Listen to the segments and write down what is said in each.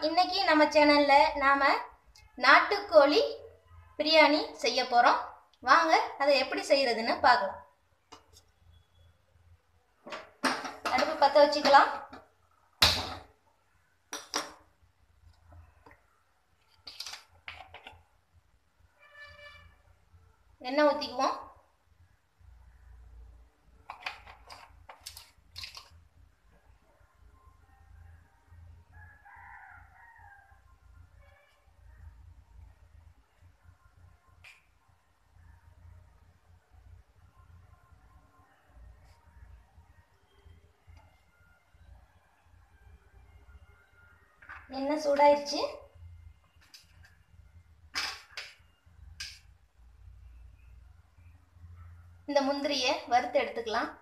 இன்னைக்கு நம்ம சேனல்ல நாம நாட்டுக்கோழி பிரியாணி செய்ய போறோம் வாங்க அதை எப்படி செய்யறதுன்னு பார்க்கலாம் அடுப்பு பற்ற வச்சுக்கலாம் எண்ணெய் ஊற்றிக்குவோம் எண்ணெய் சூடாயிருச்சு இந்த முந்திரியை வறுத்து எடுத்துக்கலாம்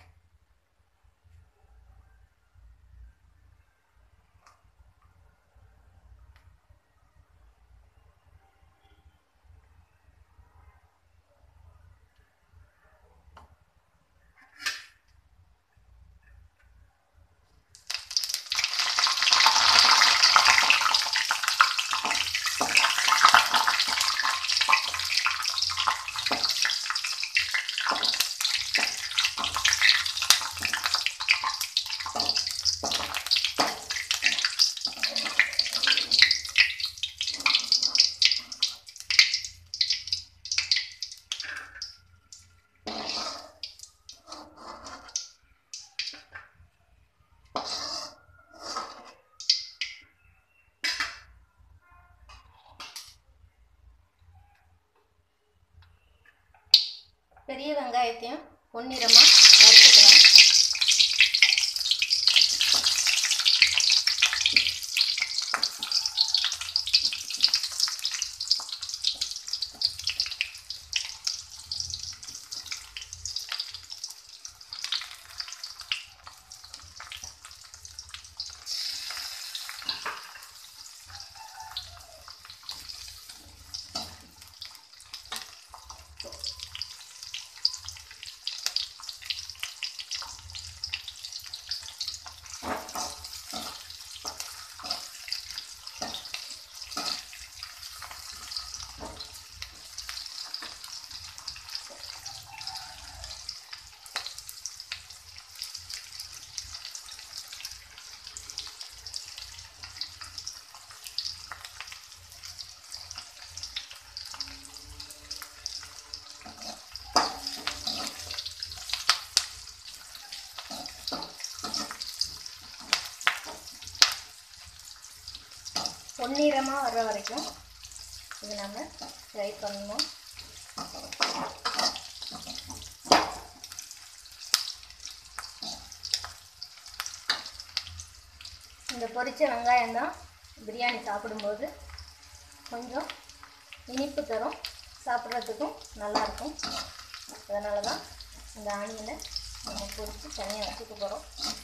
பெரிய வெங்காயத்தையும் பொன்னிறமாக வறுத்துக்கலாம் பொன்னிறமாக வர்ற வரைக்கும் இது நம்ம ஃப்ரை பண்ணணும் இந்த பொரிச்ச வெங்காயம் தான் பிரியாணி சாப்பிடும்போது கொஞ்சம் இனிப்பு தரும் சாப்பிட்றதுக்கும் நல்லாயிருக்கும் அதனால தான் இந்த ஆனியனை நம்ம பொரித்து தனியாக வச்சுக்க போகிறோம்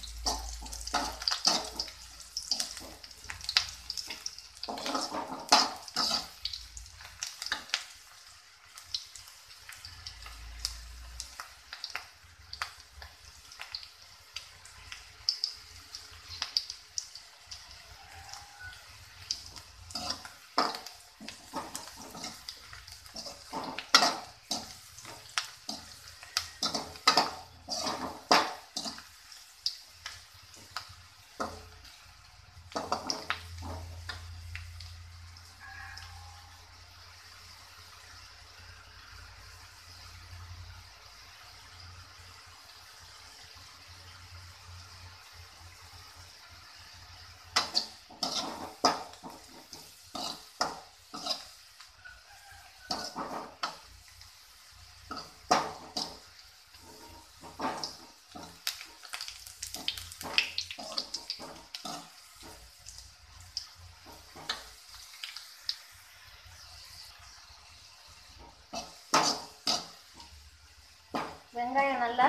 வெங்காயம் நல்லா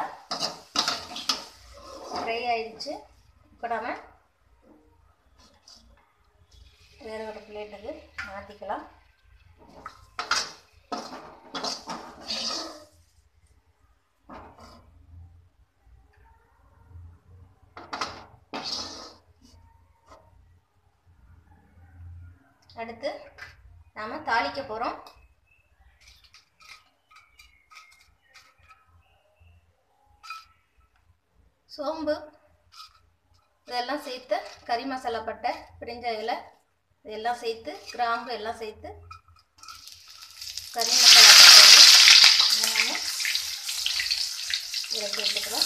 ஃப்ரை ஆயிடுச்சு இப்போ நம்ம வேற ஒரு பிளேட்டுக்கு மாற்றிக்கலாம் அடுத்து நாம் தாளிக்க போகிறோம் சோம்பு இதெல்லாம் சேர்த்து கறி மசாலா பட்டை பிரிஞ்ச இலை இதெல்லாம் சேர்த்து கிராம்பு எல்லாம் சேர்த்து கறி மசாலா பட்டை நம்ம இதை சேர்த்துக்கலாம்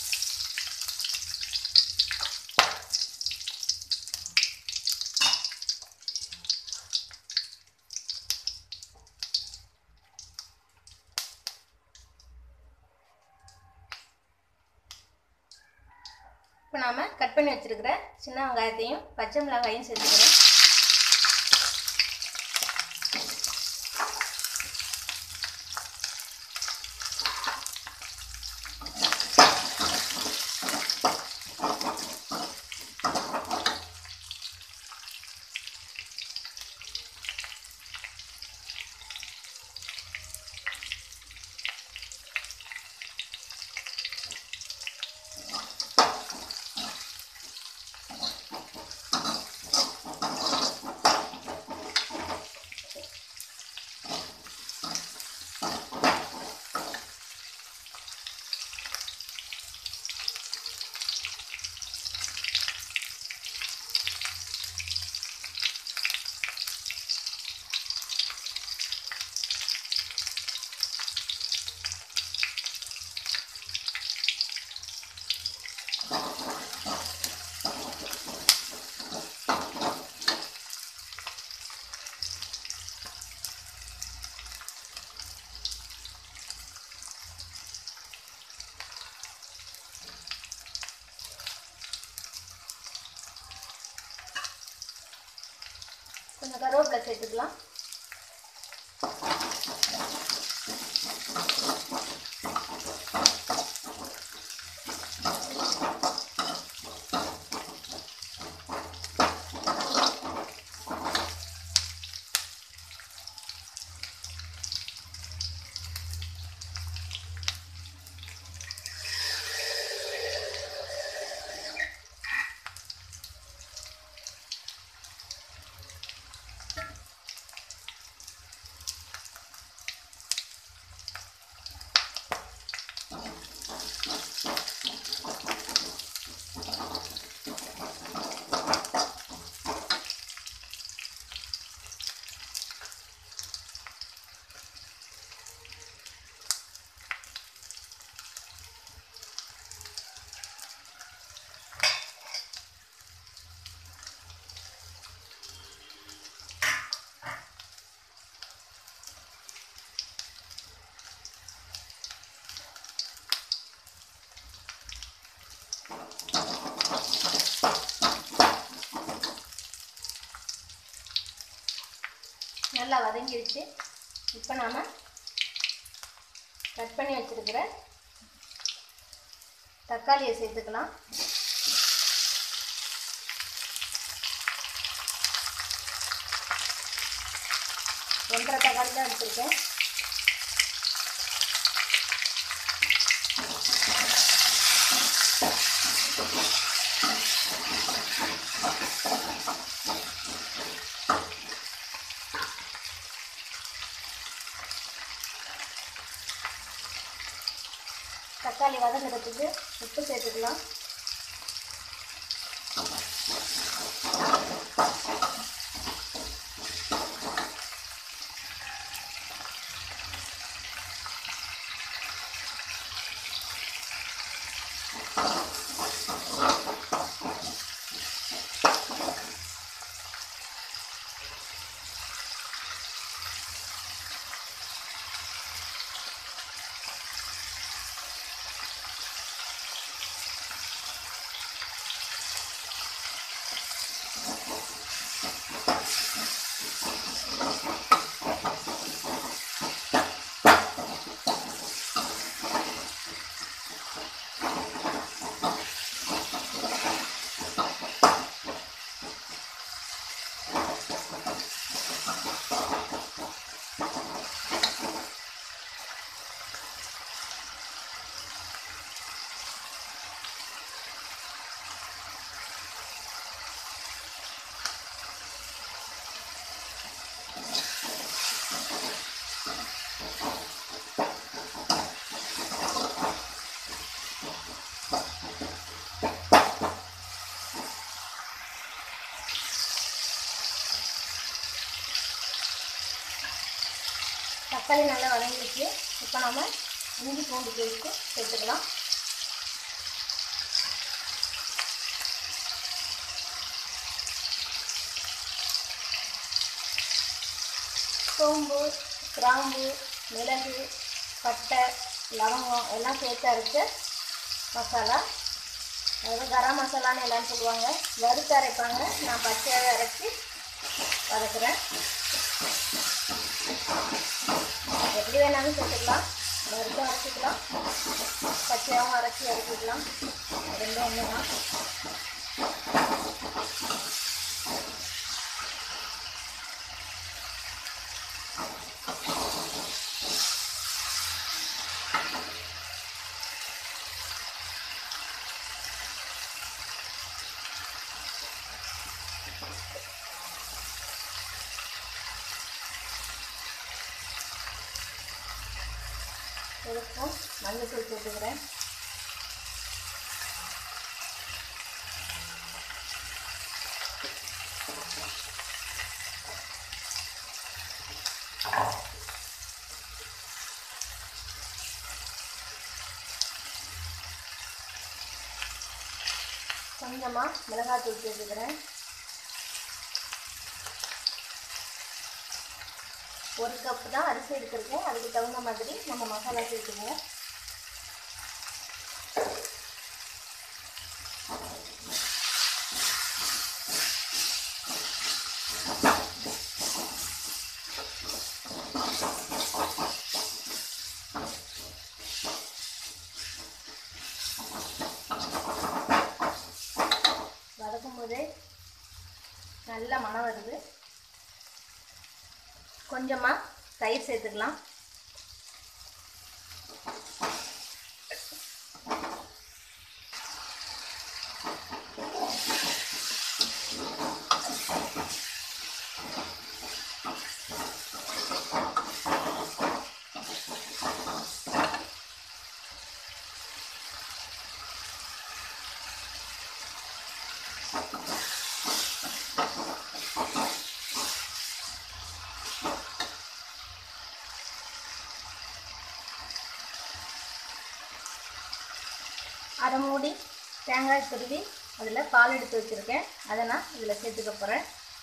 இப்போ நாம் கட் பண்ணி வச்சுருக்கிற சின்ன வெங்காயத்தையும் பச்சை மிளகாயும் சேர்த்துக்கிறோம் கொஞ்சம் கருவேப்பிலை சேர்த்துக்கலாம் நல்லா வதங்கிடுச்சு இப்போ நாம் கட் பண்ணி வச்சுருக்கிற தக்காளியை சேர்த்துக்கலாம் ஒன்றரை தக்காளி தான் எடுத்துருக்கேன் தக்காளி வதங்குறதுக்கு உப்பு சேர்த்துக்கலாம் தக்காளி நல்லா வதங்கிடுச்சு இப்போ நம்ம இஞ்சி பூண்டு பேஸ்ட்டு சேர்த்துக்கலாம் சோம்பு கிராம்பு மிளகு பட்டை லவங்கம் எல்லாம் சேர்த்து அரைச்ச மசாலா அதாவது கரம் மசாலான்னு எல்லாம் சொல்லுவாங்க வறுத்து அரைப்பாங்க நான் பச்சையாகவே அரைச்சி வதக்குறேன் எப்படி வேணாலும் சேர்த்துக்கலாம் வறுத்து அரைச்சிக்கலாம் பச்சையாகவும் அரைச்சி அரைச்சிக்கலாம் ரெண்டும் ஒன்று தான் ஒரு ஸ்பூன் மஞ்சள் தூள் சேர்த்துக்கிறேன் கொஞ்சமாக மிளகாத்தூள் சேர்த்துக்கிறேன் ஒரு கப் தான் அரிசி எடுத்திருக்கேன் அதுக்கு தகுந்த மாதிரி நம்ம மசாலா சேர்த்துக்குவோம் வதக்கும் போதே நல்ல மணம் வருது கொஞ்சமாக தயிர் சேர்த்துக்கலாம் அரை மூடி தேங்காய் துருவி அதில் பால் எடுத்து வச்சுருக்கேன் அதை நான் இதில் சேர்த்துக்க போகிறேன்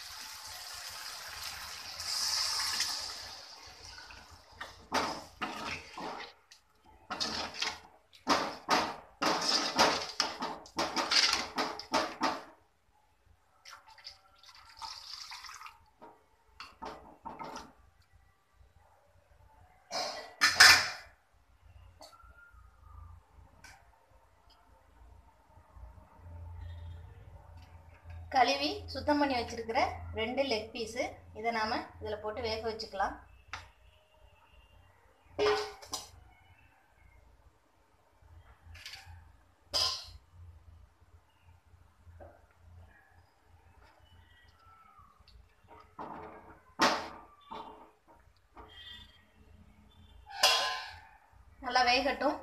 கழுவி சுத்தம் பண்ணி வச்சுருக்கிற ரெண்டு லெக் பீஸு இதை நாம் இதில் போட்டு வேக வச்சுக்கலாம் நல்லா வேகட்டும்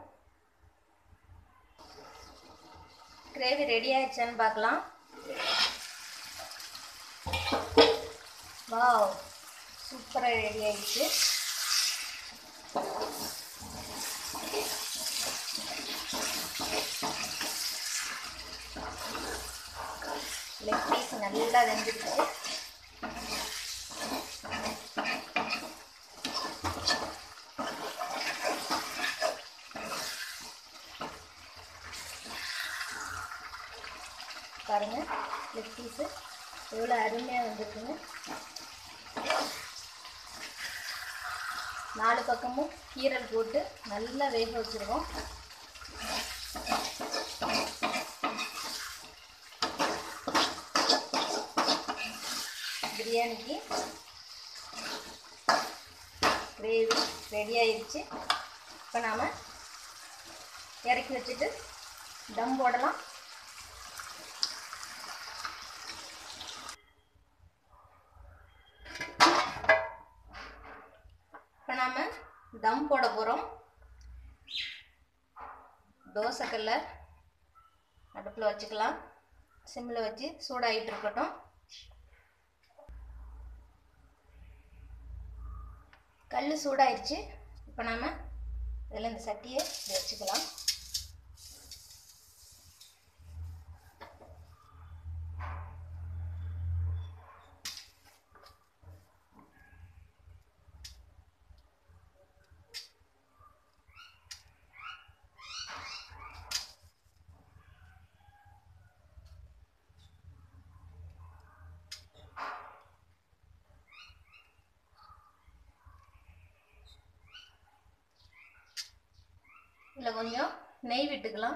கிரேவி ரெடி ஆயிடுச்சான்னு பார்க்கலாம் வாவ் சூப்பராக ரெடி ஆயிடுச்சு லெக் பீஸ் நல்லா வெந்துடுச்சு பாருங்க லெக் பீஸு எவ்வளோ அருமையாக வந்திருக்குங்க நாலு பக்கமும் கீரல் போட்டு நல்லா வேக வச்சுருக்கோம் பிரியாணிக்கு கிரேவி ரெடி ஆயிடுச்சு இப்போ நாம் இறக்கி வச்சுட்டு தம் போடலாம் தம் போட போகிறோம் தோசைக்கல்ல அடுப்பில் வச்சுக்கலாம் சிம்மில் வச்சு சூடாகிட்டு இருக்கட்டும் கல் சூடாயிருச்சு இப்போ நாம் இதில் இந்த சட்டியை இப்படி வச்சுக்கலாம் இதில் கொஞ்சம் நெய் விட்டுக்கலாம்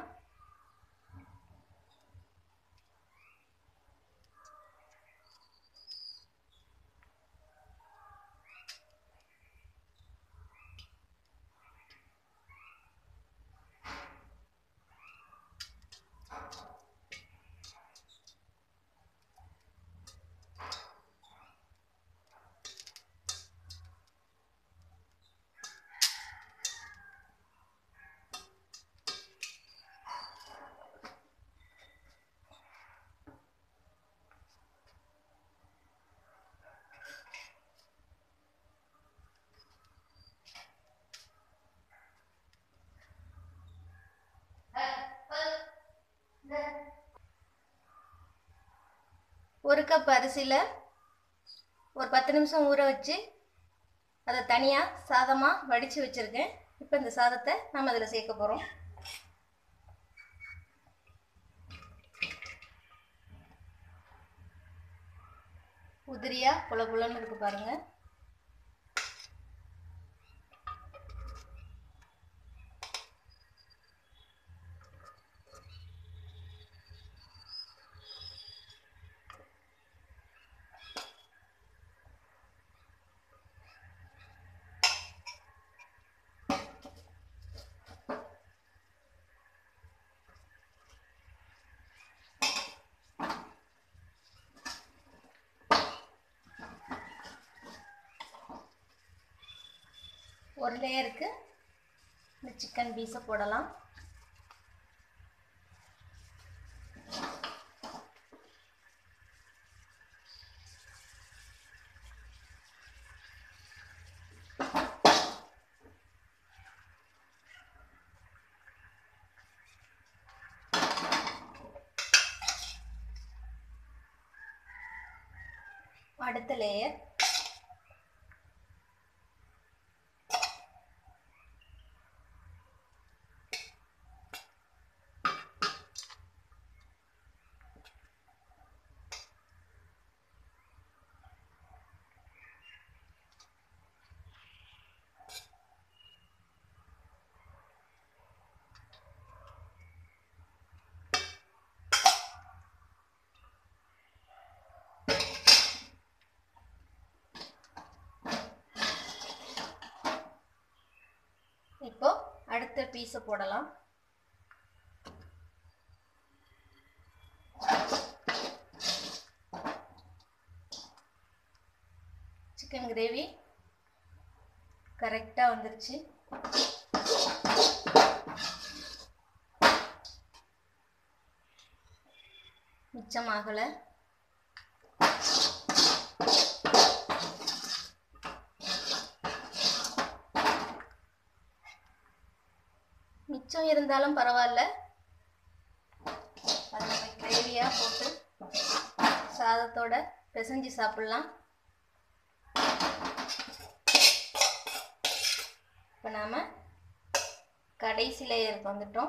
ஒரு கப் அரிசியில் ஒரு பத்து நிமிஷம் ஊற வச்சு அதை தனியாக சாதமாக வடித்து வச்சுருக்கேன் இப்போ இந்த சாதத்தை நம்ம அதில் சேர்க்க போகிறோம் உதிரியாக புல புலன்னு இருக்கு பாருங்கள் ஒரு லேயருக்கு இந்த சிக்கன் பீஸை போடலாம் அடுத்த லேயர் இப்போ அடுத்த பீஸை போடலாம் சிக்கன் கிரேவி கரெக்டாக வந்துருச்சு மிச்சமாகலை மிச்சம் இருந்தாலும் பரவாயில்ல அதை நம்ம கிரேவியாக போட்டு சாதத்தோட பிசைஞ்சு சாப்பிட்லாம் இப்போ நாம் கடைசி லேயருக்கு வந்துட்டோம்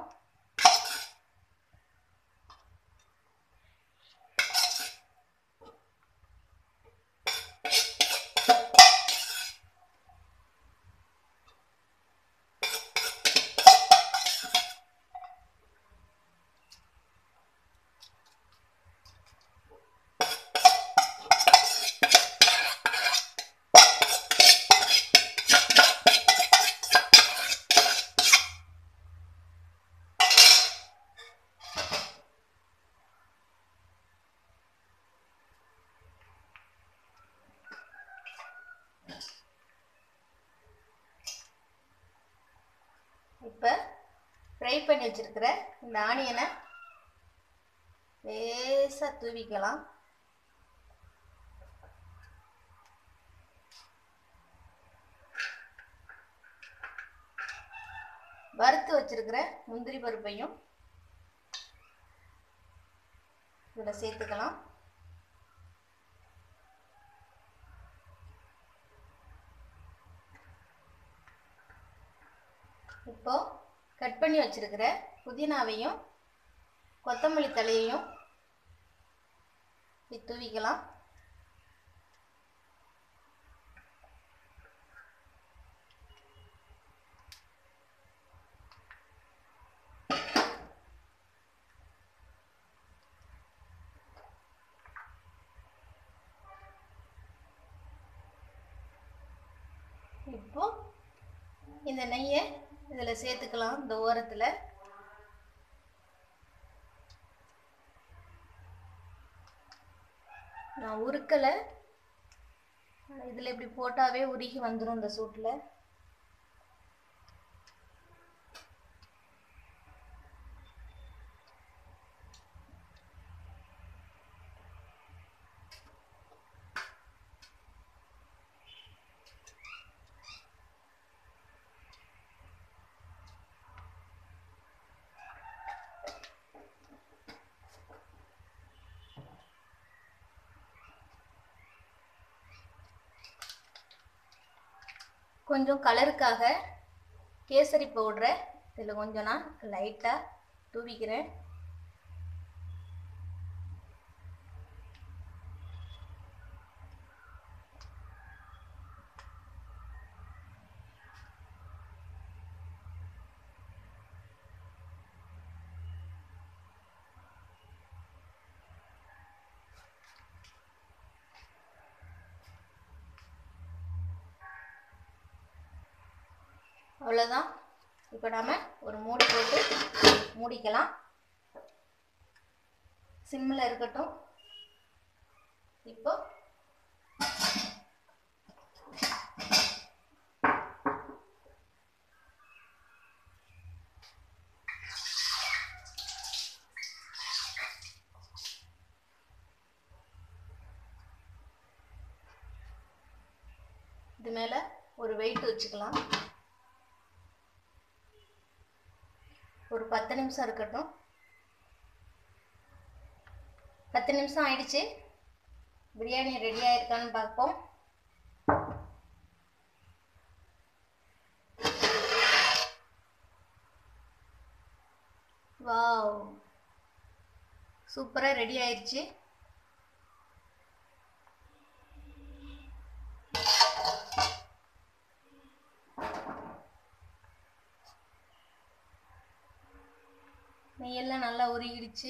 ஃப்ரை பண்ணி வச்சுருக்கிற இந்த ஆனியனை லேசாக தூவிக்கலாம் வறுத்து வச்சிருக்கிற முந்திரி பருப்பையும் இதில் சேர்த்துக்கலாம் இப்போ கட் பண்ணி வச்சிருக்கிற புதினாவையும் கொத்தமல்லி தலையையும் இப்படி தூவிக்கலாம் இப்போ இந்த நெய்யை இதில் சேர்த்துக்கலாம் இந்த ஓரத்தில் நான் உருக்கலை இதில் இப்படி போட்டாவே உருகி வந்துடும் இந்த சூட்டில் கொஞ்சம் கலருக்காக கேசரி பவுட்ரை இதில் கொஞ்சம் நான் லைட்டாக தூவிக்கிறேன் அவ்வளோதான் இப்போ நாம் ஒரு மூடி போட்டு மூடிக்கலாம் சிம்மில் இருக்கட்டும் இப்போ இது மேலே ஒரு வெயிட் வச்சுக்கலாம் ஒரு பத்து நிமிஷம் இருக்கட்டும் பத்து நிமிஷம் ஆயிடுச்சு பிரியாணி ரெடி ஆயிருக்கான்னு பார்ப்போம் வாவ் சூப்பராக ரெடி ஆயிடுச்சு நெய்யெல்லாம் நல்லா உருகிடுச்சு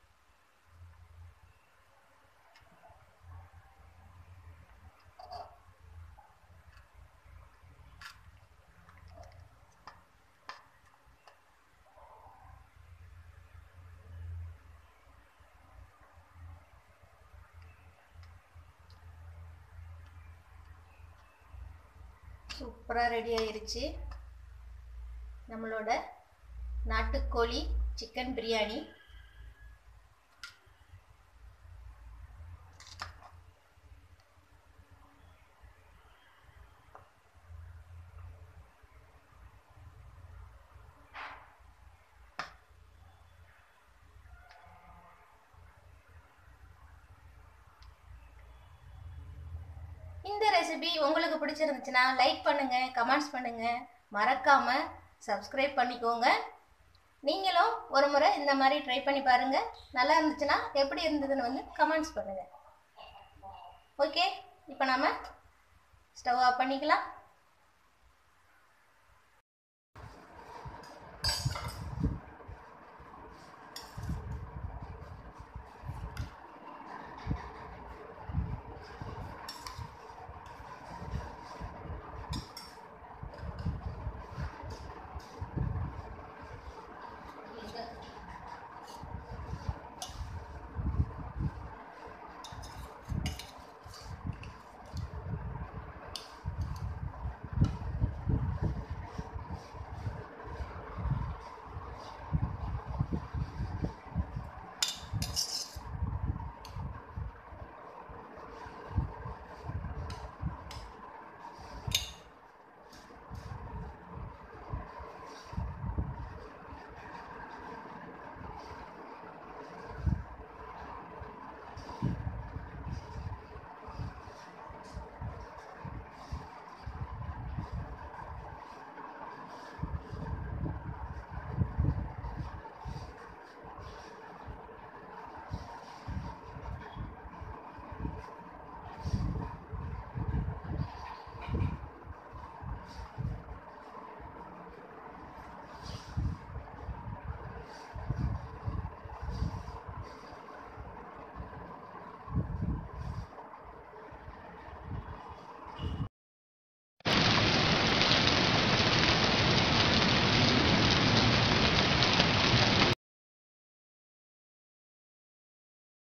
சூப்பராக ரெடி ஆயிருச்சு நம்மளோட நாட்டுக்கோழி சிக்கன் பிரியாணி இந்த ரெசிபி உங்களுக்கு பிடிச்சிருந்துச்சுன்னா லைக் பண்ணுங்க கமெண்ட்ஸ் பண்ணுங்க மறக்காம சப்ஸ்கிரைப் பண்ணிக்கோங்க நீங்களும் ஒரு முறை இந்த மாதிரி ட்ரை பண்ணி பாருங்க நல்லா இருந்துச்சுன்னா எப்படி இருந்ததுன்னு வந்து கமெண்ட்ஸ் பண்ணுங்க ஓகே இப்போ நாம ஸ்டவ் ஆஃப் பண்ணிக்கலாம்